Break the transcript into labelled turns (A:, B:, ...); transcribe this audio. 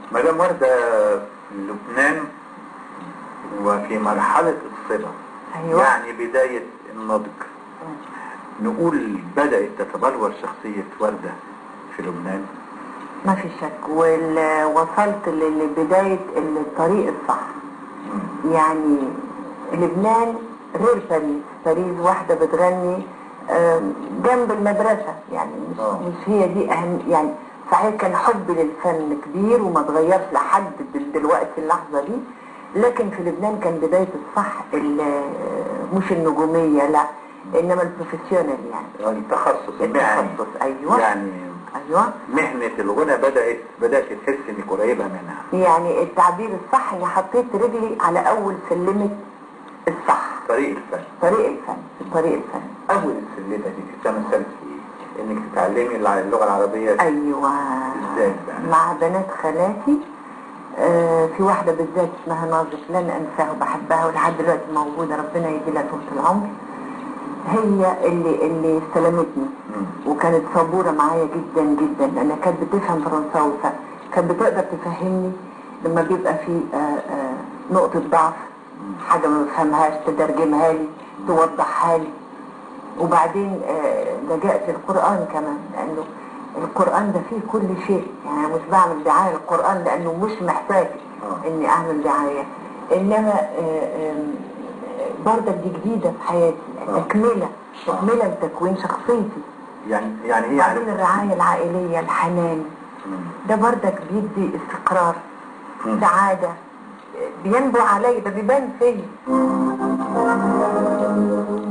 A: مدام وردة لبنان وفي مرحلة الصبا
B: أيوة.
A: يعني بداية النضج نقول بدأت تتبلور شخصية وردة في لبنان
B: ما في شك ووصلت لبداية الطريق الصح يعني لبنان غير باريس باريس واحدة بتغني آم، جنب المدرسة يعني مش,
A: آه.
B: مش هي دي أهم يعني صحيح كان حبي للفن كبير وما اتغيرش لحد دل- دلوقتي اللحظة دي لكن في لبنان كان بداية الصح ال- مش النجومية لا إنما البروفيسيونال يعني
A: يعني التخصص المهني
B: التخصص أيوة
A: يعني
B: أيوة
A: مهنة الغنى بدأت بدأت تحس انك قريبة منها
B: يعني التعبير الصح اني حطيت رجلي على اول سلمة الصح
A: طريق الفن
B: طريق الفن طريق الفن
A: أول السلمة دي تتمثل في إيه؟ إنك تتعلمي الع- اللغة العربية
B: ايوه
A: إزاي بقى؟
B: مع بنات خالاتي آه في واحدة بالذات اسمها ناظف لن انساها وبحبها ولحد دلوقتي موجودة ربنا يدي لها طول العمر هي اللي اللي استلمتني
A: مم.
B: وكانت صبورة معايا جدا جدا لأنها كانت بتفهم فرنساوي فكانت بتقدر تفهمني لما بيبقى في آه، آه، نقطة ضعف حاجة ما بفهمهاش تترجمها لي توضحها لي وبعدين آه، لجأت للقرآن كمان لأنه القرآن ده فيه كل شيء يعني أنا مش بعمل دعاية للقرآن لأنه مش محتاج
A: آه.
B: إني أعمل دعاية إنما آه، آم، آه، بردك دي جديدة في حياتي
A: آه.
B: تكملة تكملة لتكوين شخصيتي
A: يعني يعني هي
B: وبعدين
A: يعني
B: الرعاية العائلية الحنان
A: مم.
B: ده بردك بيدي استقرار
A: مم.
B: سعادة بينبع علي ده بيبان فيا